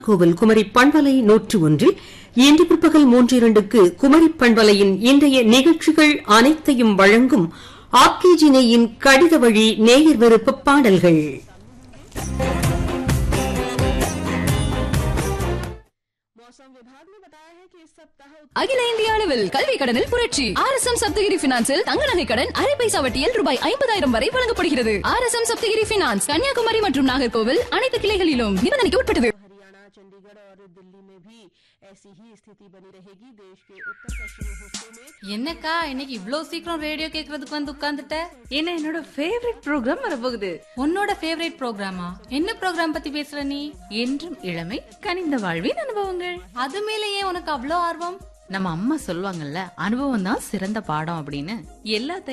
கோவில் குமரி பண்பலை நூற்று ஒன்றில் இன்று பிற்பகல் மூன்று இரண்டுக்கு குமரி பண்பலையின் இன்றைய நிகழ்ச்சிகள் அனைத்தையும் வழங்கும் ஆர்கேஜினேயின் கடித வழி நேயர் விருப்ப பாடல்கள் அகில இந்திய அளவில் கல்வி கடனில் புரட்சி ஆர் எஸ் எம் சப்தகிரி பினான்சில் தங்க நகை கடன் அரை பைசா வட்டியில் ரூபாய் ஐம்பதாயிரம் வரை வழங்கப்படுகிறது R S M Sapthagiri finance Kanyakumari மற்றும் நாகர்கோவில் அனைத்து கிளைகளிலும் நிபந்தனைக்கு உட்பட்டது हरियाणा चंडीगढ़ और दिल्ली में भी ऐसी ही स्थिति बनी रहेगी देश के उत्तर पश्चिमी हिस्से में என்னக்கா இன்னைக்கு இவ்ளோ சீக்கிரம் ரேடியோ கேக்குறதுக்கு வந்து உட்கார்ந்துட்ட என்ன என்னோட ஃபேவரட் ப்ரோக்ராம் வரப்போகுது உன்னோட ஃபேவரட் ப்ரோக்ராமா என்ன ப்ரோக்ராம் பத்தி பேசுற நீ என்றும் இளமை கனிந்த வாழ்வின் அனுபவங்கள் அது மேல ஏன் உனக்கு அவ்ளோ ஆர்வம் நம்ம அம்மா சொல்லுவாங்கல்ல அனுபவம் தான் சிறந்த பாடம் அப்படின்னு எல்லாத்தையும்